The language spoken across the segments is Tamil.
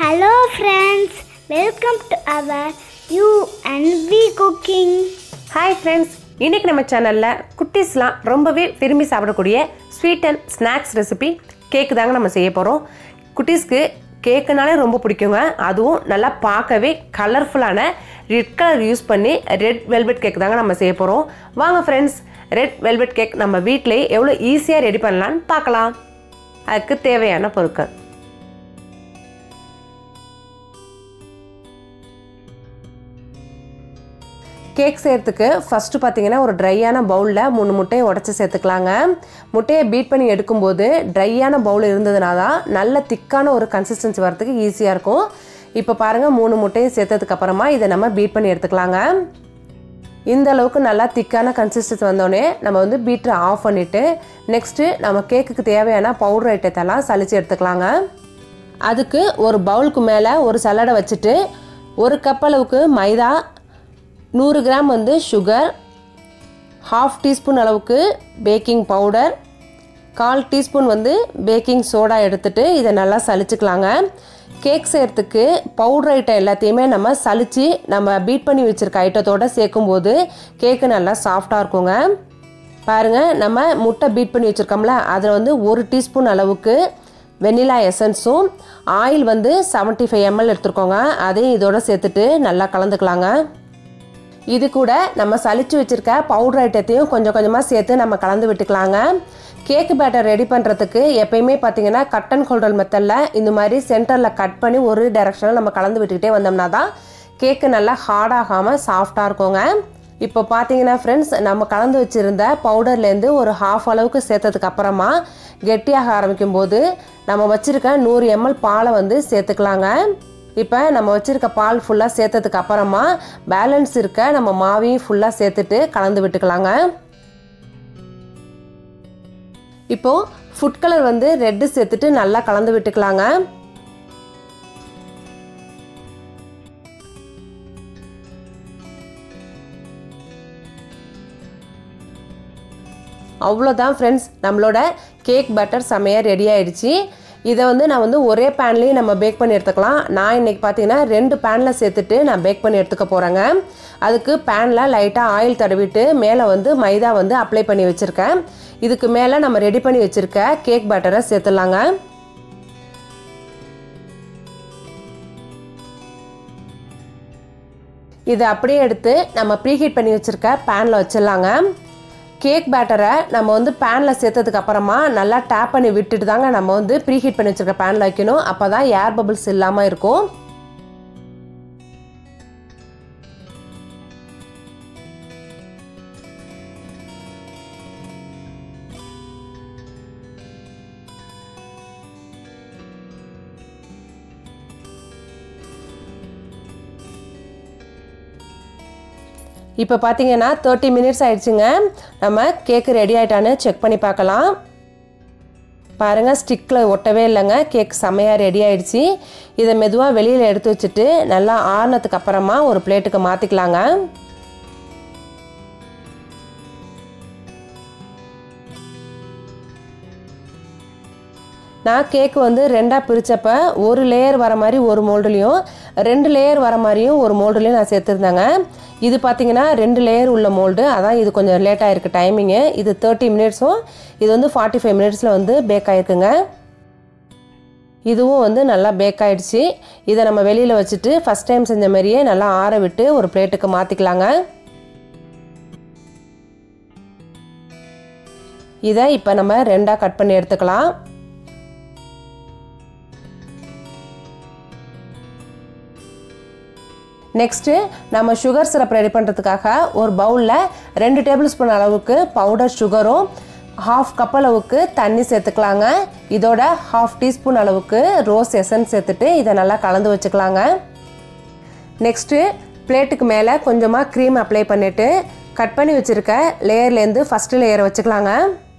Hello friends, welcome to our You and We Cooking. Hi friends இன்றைக்கி நம்ம சேனலில் குட்டீஸ்லாம் ரொம்பவே விரும்பி சாப்பிடக்கூடிய sweet and snacks recipe cake தாங்க நம்ம செய்ய போகிறோம் குட்டீஸ்க்கு கேக்குனாலே ரொம்ப பிடிக்குங்க அதுவும் நல்லா பார்க்கவே கலர்ஃபுல்லான ரெட் கலர் யூஸ் பண்ணி ரெட் வெல்வெட் கேக் தாங்க நம்ம செய்ய போகிறோம் வாங்க ஃப்ரெண்ட்ஸ் ரெட் வெல்வெட் கேக் நம்ம வீட்டிலேயே எவ்வளோ ஈஸியாக ரெடி பண்ணலான்னு பார்க்கலாம் அதுக்கு தேவையான பொருட்கள் கேக் செய்கிறதுக்கு ஃபஸ்ட்டு பார்த்தீங்கன்னா ஒரு ட்ரையான பவுலில் மூணு முட்டையை உடச்சி சேர்த்துக்கலாங்க முட்டையை பீட் பண்ணி எடுக்கும்போது ட்ரையான பவுல் இருந்ததுனா தான் நல்ல திக்கான ஒரு கன்சிஸ்டன்சி வரதுக்கு ஈஸியாக இருக்கும் இப்போ பாருங்கள் மூணு முட்டையும் சேர்த்ததுக்கு அப்புறமா இதை நம்ம பீட் பண்ணி எடுத்துக்கலாங்க இந்த அளவுக்கு நல்லா திக்கான கன்சிஸ்டன்சி வந்தோடனே நம்ம வந்து பீட்டரை ஆஃப் பண்ணிவிட்டு நெக்ஸ்ட்டு நம்ம கேக்குக்கு தேவையான பவுடர் ஐட்டத்தெல்லாம் சலிச்சு எடுத்துக்கலாங்க அதுக்கு ஒரு பவுலுக்கு மேலே ஒரு சல்லடை வச்சுட்டு ஒரு கப் அளவுக்கு மைதா நூறு கிராம் வந்து சுகர் ஹாஃப் டீஸ்பூன் அளவுக்கு பேக்கிங் பவுடர் கால் டீஸ்பூன் வந்து பேக்கிங் சோடா எடுத்துட்டு இதை நல்லா சலிச்சுக்கலாங்க கேக் செய்கிறதுக்கு பவுடர் ஐட்டம் எல்லாத்தையுமே நம்ம சலித்து நம்ம பீட் பண்ணி வச்சுருக்க ஐட்டத்தோடு சேர்க்கும்போது கேக்கு நல்லா சாஃப்டாக இருக்குங்க பாருங்கள் நம்ம முட்டை பீட் பண்ணி வச்சுருக்கோம்ல அதில் வந்து ஒரு டீஸ்பூன் அளவுக்கு வெனிலா எசன்ஸும் ஆயில் வந்து செவன்ட்டி ஃபைவ் எம்எல் எடுத்துருக்கோங்க அதையும் இதோட சேர்த்துட்டு நல்லா கலந்துக்கலாங்க இது கூட நம்ம சலிச்சு வச்சுருக்க பவுடர் ஐட்டத்தையும் கொஞ்சம் கொஞ்சமாக சேர்த்து நம்ம கலந்து விட்டுக்கலாங்க கேக்கு பேட்டர் ரெடி பண்ணுறதுக்கு எப்பயுமே பார்த்தீங்கன்னா கட் அண்ட் ஹோல்டர் மெத்தடில் இந்த மாதிரி சென்டரில் கட் பண்ணி ஒரு டைரெக்ஷனில் நம்ம கலந்து விட்டுக்கிட்டே வந்தோம்னா தான் கேக்கு நல்லா ஹார்டாகாமல் சாஃப்டாக இருக்குங்க இப்போ பார்த்தீங்கன்னா ஃப்ரெண்ட்ஸ் நம்ம கலந்து வச்சுருந்த பவுடர்லேருந்து ஒரு ஹாஃப் அளவுக்கு சேர்த்ததுக்கு அப்புறமா கெட்டியாக ஆரம்பிக்கும் போது நம்ம வச்சுருக்க நூறு எம்எல் பாலை வந்து சேர்த்துக்கலாங்க இப்போ நம்ம வச்சுருக்க பால் ஃபுல்லாக சேர்த்ததுக்கு அப்புறமா பேலன்ஸ் இருக்க நம்ம மாவையும் ஃபுல்லாக சேர்த்துட்டு கலந்து விட்டுக்கலாங்க இப்போது ஃபுட் கலர் வந்து ரெட்டு சேர்த்துட்டு நல்லா கலந்து விட்டுக்கலாங்க அவ்வளோதான் ஃப்ரெண்ட்ஸ் நம்மளோட கேக் பட்டர் செமையாக ரெடி ஆயிடுச்சு இதை வந்து நான் வந்து ஒரே பேன்லேயும் நம்ம பேக் பண்ணி எடுத்துக்கலாம் நான் இன்றைக்கி பார்த்தீங்கன்னா ரெண்டு பேனில் சேர்த்துட்டு நான் பேக் பண்ணி எடுத்துக்க போகிறேங்க அதுக்கு பேனில் லைட்டாக ஆயில் தடவிட்டு மேலே வந்து மைதா வந்து அப்ளை பண்ணி வச்சுருக்கேன் இதுக்கு மேலே நம்ம ரெடி பண்ணி வச்சுருக்க கேக் பட்டரை சேர்த்துடலாங்க இதை அப்படியே எடுத்து நம்ம ப்ரீஹீட் பண்ணி வச்சுருக்க பேனில் வச்சிடலாங்க கேக் பேட்டரை நம்ம வந்து பேனில் சேர்த்ததுக்கு அப்புறமா நல்லா டேப் பண்ணி விட்டுட்டு தாங்க நம்ம வந்து ப்ரீஹீட் பண்ணி வச்சுருக்க பேனில் வைக்கணும் அப்போ தான் ஏர் பபிள்ஸ் இல்லாமல் இருக்கும் இப்போ பார்த்தீங்கன்னா தேர்ட்டி மினிட்ஸ் ஆயிடுச்சுங்க நம்ம கேக்கு ரெடி ஆகிட்டான்னு செக் பண்ணி பார்க்கலாம் பாருங்கள் ஸ்டிக்கில் ஒட்டவே இல்லைங்க கேக் செம்மையாக ரெடி ஆயிடுச்சு இதை மெதுவாக வெளியில் எடுத்து வச்சுட்டு நல்லா ஆறுனதுக்கு அப்புறமா ஒரு பிளேட்டுக்கு மாற்றிக்கலாங்க நான் கேக்கு வந்து ரெண்டாக பிரித்தப்ப ஒரு லேயர் வர மாதிரி ஒரு மோல்டுலேயும் ரெண்டு லேயர் வர மாதிரியும் ஒரு மோல்டுலேயும் நான் சேர்த்துருந்தேங்க இது பார்த்தீங்கன்னா ரெண்டு லேயர் உள்ள மோல்டு அதான் இது கொஞ்சம் லேட்டாக இருக்குது டைமிங்கு இது தேர்ட்டி மினிட்ஸும் இது வந்து ஃபார்ட்டி ஃபைவ் மினிட்ஸில் வந்து பேக் ஆகிருக்குங்க இதுவும் வந்து நல்லா பேக் ஆகிடுச்சு இதை நம்ம வெளியில் வச்சுட்டு ஃபஸ்ட் டைம் செஞ்ச மாதிரியே நல்லா ஆற விட்டு ஒரு பிளேட்டுக்கு மாற்றிக்கலாங்க இதை இப்போ நம்ம ரெண்டாக கட் பண்ணி எடுத்துக்கலாம் நெக்ஸ்ட்டு நம்ம சுகர் சிரப் ரெடி பண்ணுறதுக்காக ஒரு பவுலில் ரெண்டு டேபிள் ஸ்பூன் அளவுக்கு பவுடர் சுகரும் ஹாஃப் கப் அளவுக்கு தண்ணி சேர்த்துக்கலாங்க இதோட ஹாஃப் டீஸ்பூன் அளவுக்கு ரோஸ் எசன்ஸ் சேர்த்துட்டு இதை நல்லா கலந்து வச்சுக்கலாங்க நெக்ஸ்ட்டு பிளேட்டுக்கு மேலே கொஞ்சமாக க்ரீம் அப்ளை பண்ணிவிட்டு கட் பண்ணி வச்சுருக்க லேயர்லேருந்து ஃபஸ்ட்டு லேயரை வச்சுக்கலாங்க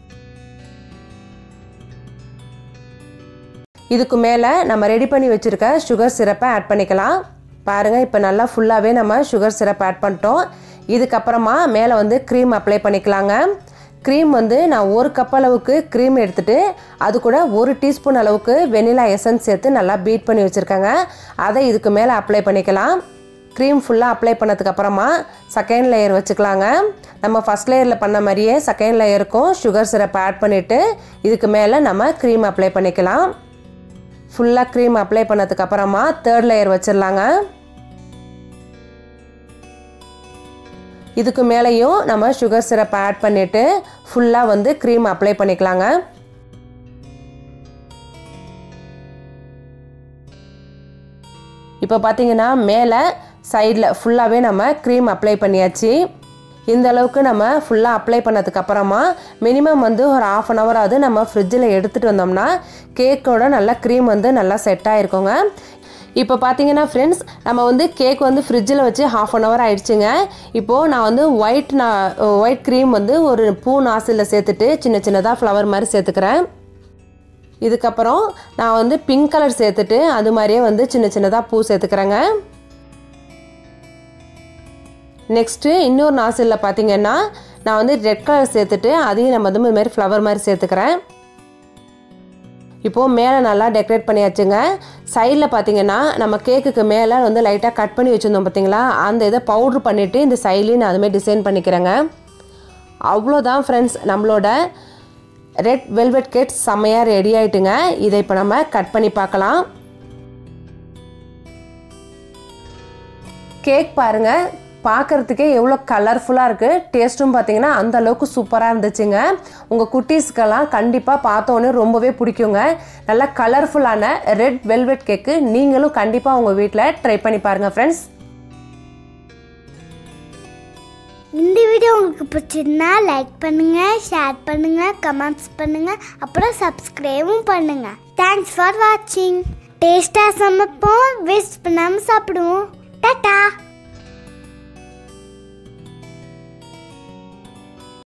இதுக்கு மேலே நம்ம ரெடி பண்ணி வச்சுருக்க சுகர் சிரப்பை ஆட் பண்ணிக்கலாம் பாருங்கள் இப்போ நல்லா ஃபுல்லாகவே நம்ம சுகர் சிரப் ஆட் பண்ணிட்டோம் இதுக்கப்புறமா மேலே வந்து க்ரீம் அப்ளை பண்ணிக்கலாங்க க்ரீம் வந்து நான் ஒரு கப் அளவுக்கு க்ரீம் எடுத்துட்டு அது கூட ஒரு டீஸ்பூன் அளவுக்கு வெனிலா எசன்ஸ் சேர்த்து நல்லா பீட் பண்ணி வச்சுருக்கேங்க அதை இதுக்கு மேலே அப்ளை பண்ணிக்கலாம் க்ரீம் ஃபுல்லாக அப்ளை பண்ணதுக்கு அப்புறமா செகண்ட் லேயர் வச்சுக்கலாங்க நம்ம ஃபஸ்ட் லேயரில் பண்ண மாதிரியே செகண்ட் லேயருக்கும் சுகர் சிரப் ஆட் பண்ணிவிட்டு இதுக்கு மேலே நம்ம க்ரீம் அப்ளை பண்ணிக்கலாம் ஃபுல்லாக க்ரீம் அப்ளை பண்ணதுக்கு அப்புறமா தேர்ட் லேயர் வச்சிடலாங்க இதுக்கு மேலேயும் நம்ம சுகர் சிரப் ஆட் பண்ணிவிட்டு ஃபுல்லாக வந்து க்ரீம் அப்ளை பண்ணிக்கலாங்க இப்போ பார்த்தீங்கன்னா மேலே சைடில் ஃபுல்லாகவே நம்ம க்ரீம் அப்ளை பண்ணியாச்சு இந்த அளவுக்கு நம்ம ஃபுல்லாக அப்ளை பண்ணதுக்கு அப்புறமா மினிமம் வந்து ஒரு ஆஃப் அன் ஹவர் ஆகுது நம்ம ஃப்ரிட்ஜில் எடுத்துகிட்டு வந்தோம்னா கேக்கோட நல்லா க்ரீம் வந்து நல்லா செட் ஆகிருக்குங்க இப்போ பார்த்தீங்கன்னா ஃப்ரெண்ட்ஸ் நம்ம வந்து கேக் வந்து ஃப்ரிட்ஜில் வச்சு ஹாஃப் அன் ஹவர் ஆயிடுச்சுங்க இப்போது நான் வந்து ஒயிட் நான் ஒயிட் க்ரீம் வந்து ஒரு பூ நாசிலில் சேர்த்துட்டு சின்ன சின்னதாக ஃப்ளவர் மாதிரி சேர்த்துக்கிறேன் இதுக்கப்புறம் நான் வந்து பிங்க் கலர் சேர்த்துட்டு அது மாதிரியே வந்து சின்ன சின்னதாக பூ சேர்த்துக்கிறேங்க நெக்ஸ்ட்டு இன்னொரு நாசிலில் பார்த்தீங்கன்னா நான் வந்து ரெட் கலர் சேர்த்துட்டு அதையும் நம்ம வந்து இது மாதிரி ஃப்ளவர் மாதிரி சேர்த்துக்கிறேன் இப்போது மேலே நல்லா டெக்கரேட் பண்ணியாச்சுங்க சைடில் பார்த்தீங்கன்னா நம்ம கேக்குக்கு மேலே வந்து லைட்டாக கட் பண்ணி வச்சுருந்தோம் பார்த்தீங்களா அந்த இதை பவுட்ரு பண்ணிவிட்டு இந்த சைட்லேயும் நான் அதுமாதிரி டிசைன் பண்ணிக்கிறேங்க அவ்வளோதான் ஃப்ரெண்ட்ஸ் நம்மளோட ரெட் வெல்வெட் கேக் செம்மையாக ரெடி ஆயிட்டுங்க இதை இப்போ நம்ம கட் பண்ணி பார்க்கலாம் கேக் பாருங்கள் பார்க்குறதுக்கே எவ்வளோ கலர்ஃபுல்லாக இருக்குது டேஸ்ட்டும் பார்த்தீங்கன்னா அந்த அளவுக்கு சூப்பராக இருந்துச்சுங்க உங்கள் குட்டீஸ்க்கெல்லாம் கண்டிப்பாக பார்த்தோன்னே ரொம்பவே பிடிக்குங்க நல்லா கலர்ஃபுல்லான ரெட் வெல்வெட் கேக்கு நீங்களும் கண்டிப்பாக உங்கள் வீட்டில் ட்ரை பண்ணி பாருங்கள் ஃப்ரெண்ட்ஸ் இந்த வீடியோ உங்களுக்கு பிடிச்சிருந்தா லைக் பண்ணுங்க ஷேர் பண்ணுங்க கமெண்ட்ஸ் பண்ணுங்க அப்புறம் சப்ஸ்கிரைபும் பண்ணுங்க தேங்க்ஸ் ஃபார் வாட்சிங் டேஸ்டாக சமைப்போம் வேஸ்ட் பண்ணாமல் சாப்பிடுவோம் டாட்டா